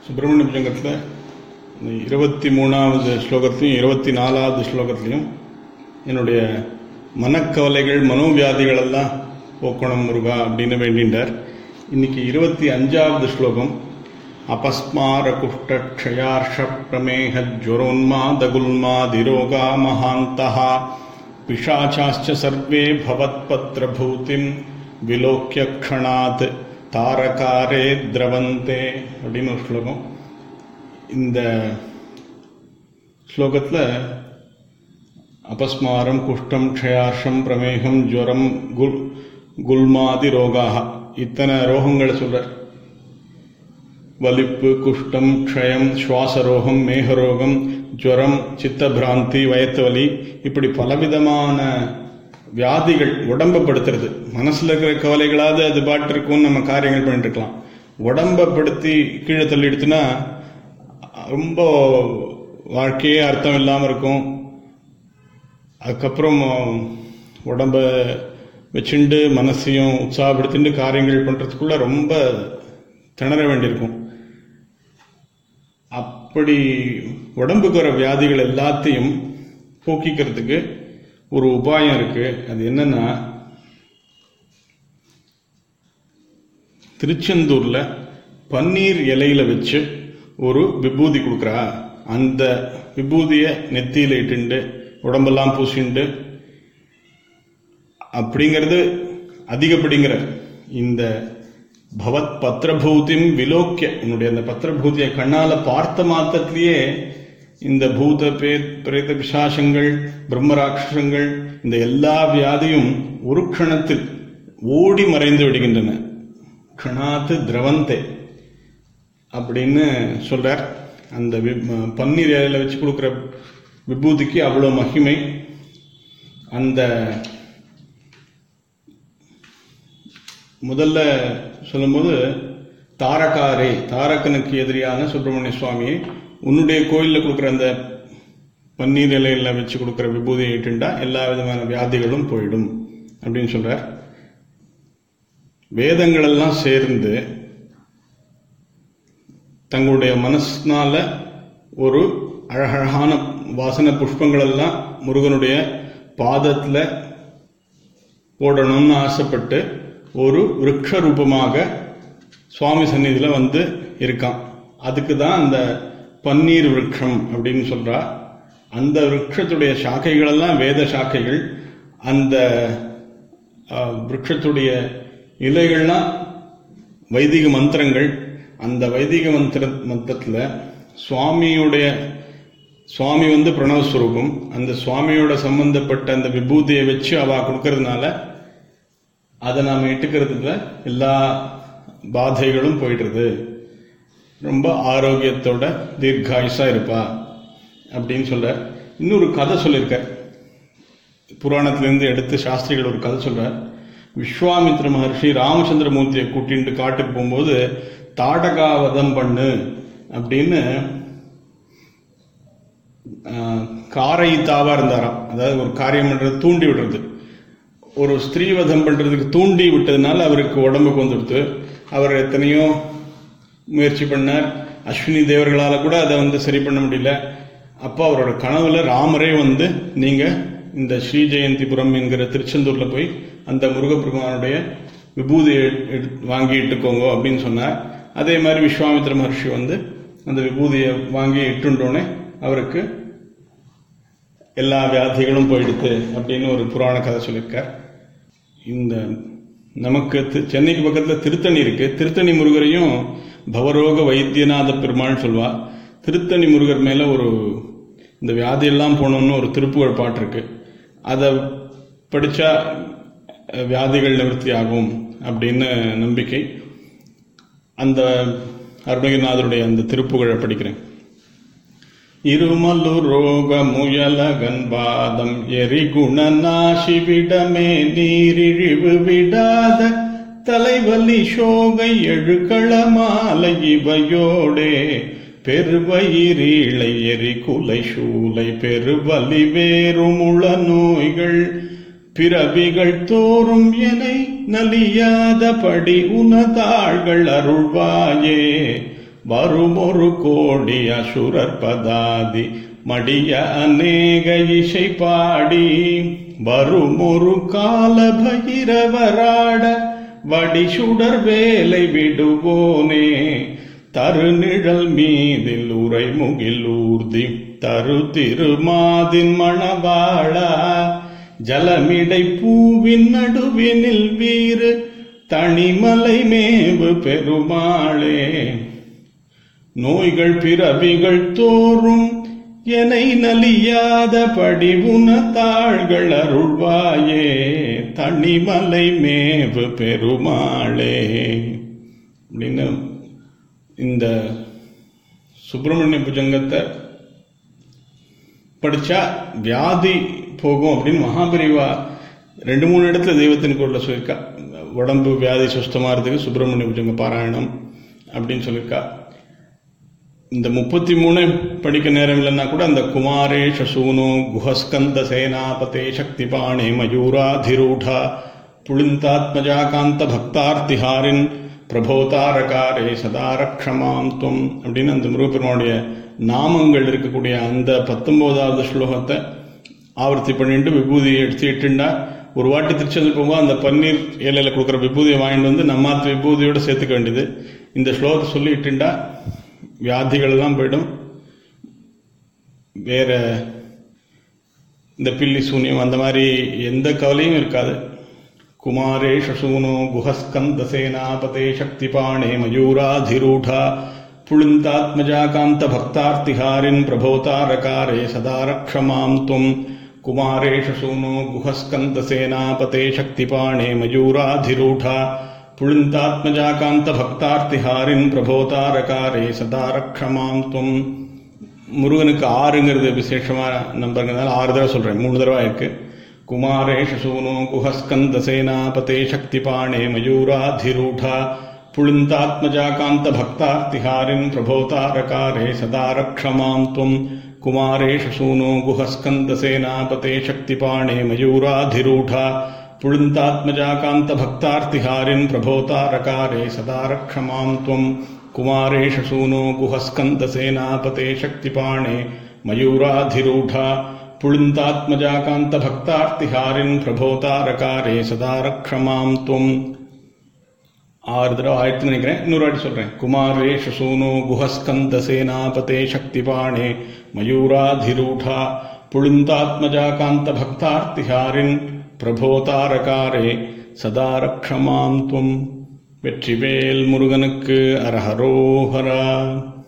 சுப்பிரமணிய புஜங்கத்தில் இந்த இருபத்தி மூணாவது ஸ்லோகத்திலையும் இருபத்தி நாலாவது ஸ்லோகத்திலையும் என்னுடைய மனக்கவலைகள் மனோவியாதிகள் எல்லாம் போக்கணும் முருகா அப்படின்னு வேண்டின்றார் இன்னைக்கு இருபத்தி அஞ்சாவது ஸ்லோகம் அபஸ்மார குஷ்ட க்ஷயார்ஷ பிரமேக ஜுரோன்மாதகுல்மாதிரோகா மகாந்தா பிஷாச்சாச்ச சர்வே பவத்பத்ரபூதிம் விலோக்கிய க்ஷணாத் தாரகாரே திரவந்தே அப்படின்னு ஒரு ஸ்லோகம் இந்த ஸ்லோகத்தில் அபஸ்மாரம் குஷ்டம் க்ஷயார்ஷம் பிரமேகம் ஜுவரம் குல் குல்மாதி ரோகாக இத்தனை ரோகங்களை சொல்றார் வலிப்பு குஷ்டம் க்ஷயம் சுவாசரோகம் மேகரோகம் ஜுவரம் சித்தபிராந்தி வயத்து வலி இப்படி பலவிதமான வியாதிகள் உடம்பை படுத்துறது மனசுல இருக்கிற கவலைகளாவது அது பாட்டு இருக்கும் நம்ம காரியங்கள் பண்ணிட்டு இருக்கலாம் உடம்பை படுத்தி கீழே தள்ளிடுச்சுன்னா ரொம்ப வாழ்க்கையே அர்த்தம் இல்லாமல் இருக்கும் அதுக்கப்புறம் உடம்ப வச்சுண்டு மனசையும் உற்சாகப்படுத்திட்டு காரியங்கள் பண்ணுறதுக்குள்ள ரொம்ப திணற வேண்டியிருக்கும் அப்படி உடம்புக்கு வர வியாதிகள் எல்லாத்தையும் போக்கிக்கிறதுக்கு ஒரு உபாயம் இருக்கு அது என்னன்னா திருச்செந்தூர்ல பன்னீர் இலையில வச்சு ஒரு விபூதி கொடுக்குறா அந்த விபூதிய நெத்தியில இட்டுண்டு உடம்பெல்லாம் பூசிண்டு அப்படிங்கிறது அதிகப்படிங்கிற இந்த பவத் பத்திரபூதிம் விலோக்கிய உன்னுடைய அந்த பத்திரபூதியை கண்ணால பார்த்த மாத்திரத்திலேயே இந்த பூத பே பிரேத பிசாசங்கள் பிரம்மராட்சசங்கள் இந்த எல்லா வியாதியும் ஒரு க்ஷணத்தில் ஓடி மறைந்து விடுகின்றன க்ஷணாத்து திரவந்தே அப்படின்னு சொல்றார் அந்த பன்னீர் இலையில வச்சு கொடுக்குற விபூதிக்கு அவ்வளோ மகிமை அந்த முதல்ல சொல்லும்போது தாரகாரே தாரகனுக்கு எதிரியான சுப்பிரமணிய சுவாமியை உன்னுடைய கோயிலில் கொடுக்குற அந்த பன்னீர் இலையில வச்சு கொடுக்குற விபூதியை இட்டுண்டா எல்லா விதமான வியாதிகளும் போயிடும் அப்படின்னு சொல்றார் வேதங்கள் எல்லாம் சேர்ந்து தங்களுடைய மனசினால ஒரு அழகழகான வாசன புஷ்பங்கள் எல்லாம் முருகனுடைய பாதத்துல போடணும்னு ஆசைப்பட்டு ஒரு விரக்ஷ ரூபமாக சுவாமி சந்நிதியில் வந்து இருக்கான் அதுக்கு தான் அந்த பன்னீர் விரக்ஷம் அப்படின்னு சொல்றா அந்த விரக்ஷத்துடைய சாக்கைகள் எல்லாம் வேத சாக்கைகள் அந்த விரக்ஷத்துடைய இலைகள்லாம் வைதிக மந்திரங்கள் அந்த வைதிக மந்திர மந்திரத்தில் சுவாமியுடைய சுவாமி வந்து பிரணவஸ்வரூபம் அந்த சுவாமியோட சம்பந்தப்பட்ட அந்த விபூதியை வச்சு அவ கொடுக்கறதுனால அதை நாம் இட்டுக்கிறதுல எல்லா பாதைகளும் போயிடுறது ரொம்ப ஆரோக்கியத்தோட தீர்காயுஷா இருப்பா அப்படின்னு சொல்ற இன்னொரு கதை சொல்லியிருக்கார் புராணத்திலேருந்து எடுத்து சாஸ்திரிகள் ஒரு கதை சொல்றார் விஸ்வாமித்ர மகர்ஷி ராமச்சந்திரமூர்த்தியை கூட்டிட்டு காட்டுக்கு போகும்போது தாடகாவதம் பண்ணு அப்படின்னு காரை தாவா இருந்தாராம் அதாவது ஒரு காரியம் பண்றது தூண்டி விடுறது ஒரு ஸ்திரீவதம் பண்றதுக்கு தூண்டி விட்டதுனால அவருக்கு உடம்புக்கு வந்துடுத்து அவர் எத்தனையோ முயற்சி பண்ணார் அஸ்வினி தேவர்களால கூட அதை வந்து சரி பண்ண முடியல அப்போ அவரோட கனவுல ராமரே வந்து நீங்க இந்த ஸ்ரீ ஜெயந்திபுரம் என்கிற திருச்செந்தூர்ல போய் அந்த முருகப்பெருமானுடைய விபூதியை வாங்கி இட்டுக்கோங்க அப்படின்னு சொன்னார் அதே மாதிரி விஸ்வாமித்ர மகர்ஷி வந்து அந்த விபூதியை வாங்கி இட்டுண்டோன்னே அவருக்கு எல்லா வியாதிகளும் போயிடுது அப்படின்னு ஒரு புராண கதை சொல்லியிருக்கார் இந்த நமக்கு சென்னைக்கு பக்கத்தில் திருத்தணி இருக்கு திருத்தணி முருகரையும் பவரோக வைத்தியநாத பெருமாள் சொல்வா திருத்தணி முருகர் மேல ஒரு இந்த வியாதியெல்லாம் போனோம்னு ஒரு திருப்புகழ் பாட்டு இருக்கு அதை படிச்சா வியாதிகள் நிவர்த்தி ஆகும் அப்படின்னு நம்பிக்கை அந்த அருணகிரிநாதருடைய அந்த திருப்புகழை படிக்கிறேன் இருமலு ரோக முயல கன்பாதம் எரிகுணநாசி விடமே நீரிழிவு விடாத தலைவலி சோகை எழுக்கள மாலை இவையோடே பெருவயிரீளை எரி குலை சூலை பெருவலி வேறுமுள நோய்கள் பிறவிகள் தோறும் எனை நலியாதபடி உனதாள்கள் அருள்வாயே வருமொரு கோடி அசுரர் பதாதி மடிய அநேக இசை பாடி வருமொரு கால பகிரவராட வடிசுடர் வேலை விடுவோனே தருநிழல் மீதில் உரை முகில் ஊர்தி தரு திருமாதின் மணவாளா ஜலமிடை பூவின் நடுவினில் வீறு தனிமலை மேவு பெருமாளே நோய்கள் பிறவிகள் தோறும் எனை நலியாத படிவுன தாள்கள் அருள்வாயே தனிமலை மேவு பெருமாளே அப்படின்னு இந்த சுப்பிரமணிய புஜங்கத்தை படிச்சா வியாதி போகும் அப்படின்னு மகாபிரிவா ரெண்டு மூணு இடத்துல தெய்வத்தின் குரல்ல சொல்லியிருக்கா உடம்பு வியாதி சுஸ்தமாகிறதுக்கு சுப்பிரமணிய புஜங்க பாராயணம் அப்படின்னு சொல்லியிருக்கா இந்த முப்பத்தி மூணு படிக்க நேரம் இல்லைன்னா கூட அந்த குமாரேஷ சூனு குஹஸ்கந்த சேனாபதே சக்தி பாணே மயூராதிரூடா புளிந்தாத்மஜா காந்த பக்தார்த்திஹாரின் பிரபோதாரகாரே சதாரக்ஷமாம் துவம் அப்படின்னு அந்த முருகப்பெருமானுடைய நாமங்கள் இருக்கக்கூடிய அந்த பத்தொன்பதாவது ஸ்லோகத்தை ஆவர்த்தி பண்ணிட்டு விபூதியை எடுத்துக்கிட்டுண்டா ஒரு வாட்டி திருச்செந்தூர் போகும்போது அந்த பன்னீர் இலையில கொடுக்குற விபூதியை வாங்கிட்டு வந்து நம்மாத்து விபூதியோட சேர்த்துக்க வேண்டியது இந்த ஸ்லோகத்தை சொல்லிட்டுண்டா வியாதிகள் எல்லாம் போயிடும் வேற இந்த பில்லி சூன்யம் அந்த மாதிரி எந்த கவலையும் இருக்காது குமாரே சசூனோ குஹஸ்கந்த சேனாபதே சக்திபாணே மயூராதிரூடா புளிந்தாத்மஜா காந்த பக்தார்த்திஹாரின் பிரபோதாரகாரே சதாரக்ஷமாம் துவம் குமாரே சசூனோ குஹஸ்கந்த சேனாபதே சக்திபாணே மயூராதிரூடா புளிந்தாத்மஜா காந்த பக்தார்த்திஹாரின் பிரபோதாரகாரே சதாரக்ஷமாம் துவம் முருகனுக்கு ஆறுங்கிறது விசேஷமான நம்பருங்கிறதுனால ஆறு தடவை சொல்றேன் மூணு தடவை இருக்கு குமாரேஷ சூனோ குஹஸ்கந்த சேனாபதே சக்திபாணே மயூராதிரூடா புளிந்தாத்மஜா காந்த பக்தார்த்திஹாரின் பிரபோதாரகாரே சதாரக்ஷமாம் துவம் குமாரேஷ சூனோ குஹஸ்கந்த சேனாபதே சக்திபாணே மயூராதிரூடா புளிந்தாத்மஜா காந்த பக்தார்த்திஹாரின் பிரபோதாரகாரே சதாரக்ஷமாம் துவம் குமாரேஷ சூனோ குஹஸ்கந்த சேனாபதே சக்திபாணே மயூராதிரூடா புளிந்தாத்மஜா காந்த பக்தார்த்திஹாரின் பிரபோதாரகாரே சதாரக்ஷமாம் துவம் ஆறு தடவை ஆயிரத்தி நினைக்கிறேன் இன்னொரு வாட்டி சொல்றேன் குமாரேஷ சூனோ குஹஸ்கந்த சேனாபதே சக்திபாணே மயூராதிரூடா புளிந்தாத்மஜா காந்த பக்தார்த்திஹாரின் பிரபோதாரகாரே சதாரக்ஷமாம் துவம் வெற்றிவேல் முருகனுக்கு அரஹரோஹரா